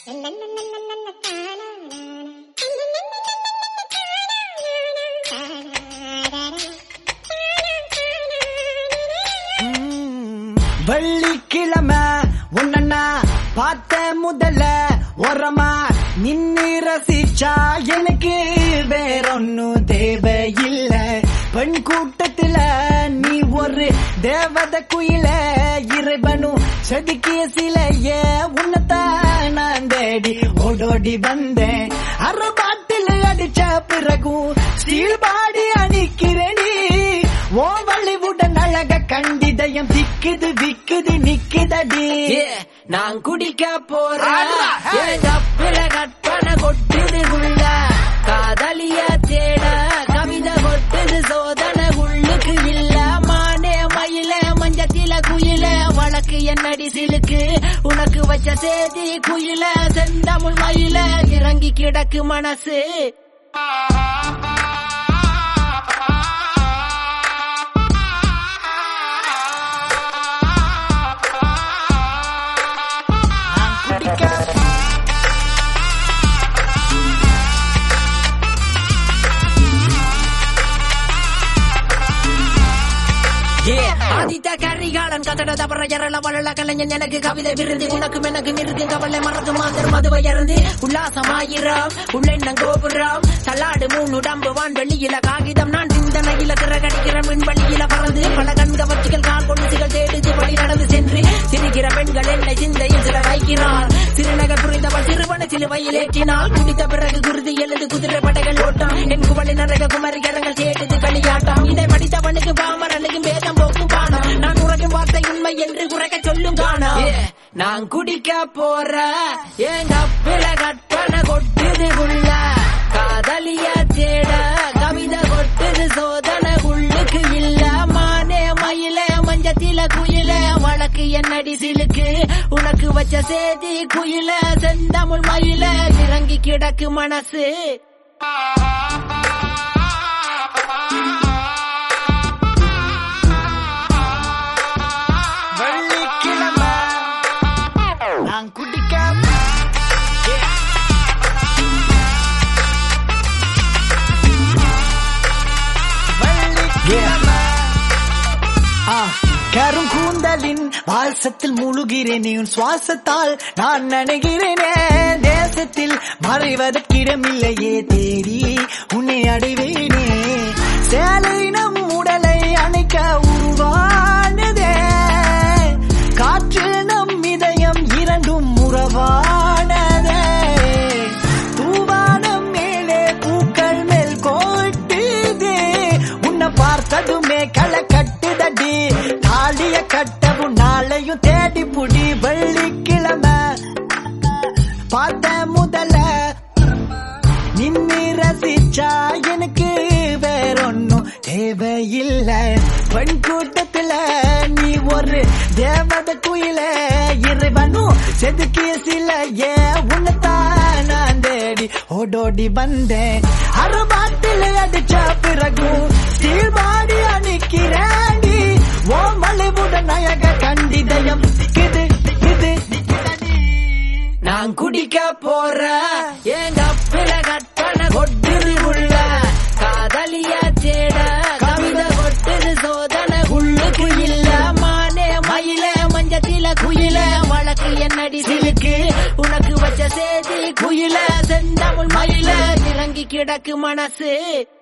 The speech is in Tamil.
வெள்ளிக்கிழமை உன்னா பார்த்த முதல்ல உரமா நின்னு ரசிச்சா எனக்கு வேறொன்னும் தேவையில்ல பெண் கூட்டத்துல நீ ஒரு தேவத குயில இறைவனும் செதுக்கிய சிலைய உன்னத்தான் நான் தேடி ஓடோடி வந்தேன் அரை பாட்டில் அடிச்ச பிறகும் ஸ்டீல் பாடி அணிக்கிறேனி ஓ வள்ளிவுடன் அழக கண்டிதயம் திக்குது விக்குது நிக்குதடி நான் குடிக்க போறேன் ஆடுறா, ஹே. என் கப்பில கற்பனை கொட்டுது உள்ள காதலிய தேட கவிதை கொட்டுது சோதனை உள்ளுக்கு இல்ல மானே மயில மஞ்சத்தில குயில வழக்கு என்னடி சிலுக்கு உனக்கு வச்ச சேதி குயில செந்தமிழ் மயில இறங்கி கிடக்கு மனசு நான் குடிக்க ஆதித்த கரிகாலன் கதட தவற எரள வளல கலைஞன் எனக்கு கவிதை விருது உனக்கும் எனக்கும் இருக்கு கவலை மறந்து மாந்தர் மதுவை இறந்து உல்லாசமாயிரம் உள்ளெண்ணம் கோபுரம் தள்ளாடு மூணு உடம்பு வான் வெளியில காகிதம் நான் சிந்தனையில திறகடிக்கிற விண்வெளியில பறந்து பல கண்கவர்ச்சிகள் கால் கொண்டுகள் தேடுது வழி நடந்து சென்று சிரிக்கிற பெண்கள் என்னை சிந்தையில் சில வைக்கிறார் சிறுநகர் புரிந்தவள் சிறுவனை சிலுவையில் ஏற்றினாள் குடித்த பிறகு குருதி எழுது குதிரை படைகள் ஓட்டம் என் குவளி நரக குமரி கரங்கள் கேட்டது களியாட்டம் இதை படித்தவனுக்கு பாமரனுக்கும் வேதம் போக்கும் பானம் நான் உறகும் வார்த்தை உண்மை என்று குறைக்க சொல்லும் காணம் நான் குடிக்க போற என் கப்பில கற்பனை கொட்டுது உள்ள காதலிய தேட கவிதை கொட்டுது சோதனை உள்ளுக்கு இல்ல மானே மயில மஞ்சத்தில குயில வழக்கு என்னடி சிலுக்கு உனக்கு வச்ச சேதி குயில செந்தமிழ் மயில இறங்கி கிடக்கு மனசு வெள்ளிக்கிழமை நான் குடிக்க வெள்ளிக்கிழமை ஆ, கரும் கூந்தலின் வாசத்தில் முழுகிறேன் உன் சுவாசத்தால் நான் நினைகிறேனே தேசத்தில் மறைவதற்கிடமில்லையே தேடி உன்னை அடைவேனே சேலை நம் உடலை அணைக்க உருவானதே காற்று நம் இதயம் இரண்டும் உறவானதே தூவானம் மேலே பூக்கள் மேல் கோட்டுதே உன்னை பார்த்ததுமே களை கட்டுதடி தாலிய கட்டவும் நாளையும் தேடி புடி வெள்ளிக்கிழமை பார்த்த முதல்ல நின்னு ரசிச்சா எனக்கு வேறொன்னும் தேவையில்லை பெண் கூட்டத்துல நீ ஒரு தேவத குயில இறைவனும் செதுக்கிய சில ஏ உன்னத்தான் நான் தேடி ஓடோடி வந்தேன் அறுபாட்டில் அடிச்ச பிறகும் ஸ்டீல் பாடி அணிக்கிறேன் ஓ மலைவுடன் அழக கண்டிதயம் இது இது நான் குடிக்க போற என் கப்பில கற்பனை கொட்டுது உள்ள காதலிய தேட கவிதை கொட்டுது சோதனை உள்ளுக்கு இல்ல மானே மயில மஞ்சத்தில குயில வழக்கு என்னடி சிலுக்கு உனக்கு வச்ச சேதி குயில செந்தமிழ் மயில இறங்கி கிடக்கு மனசு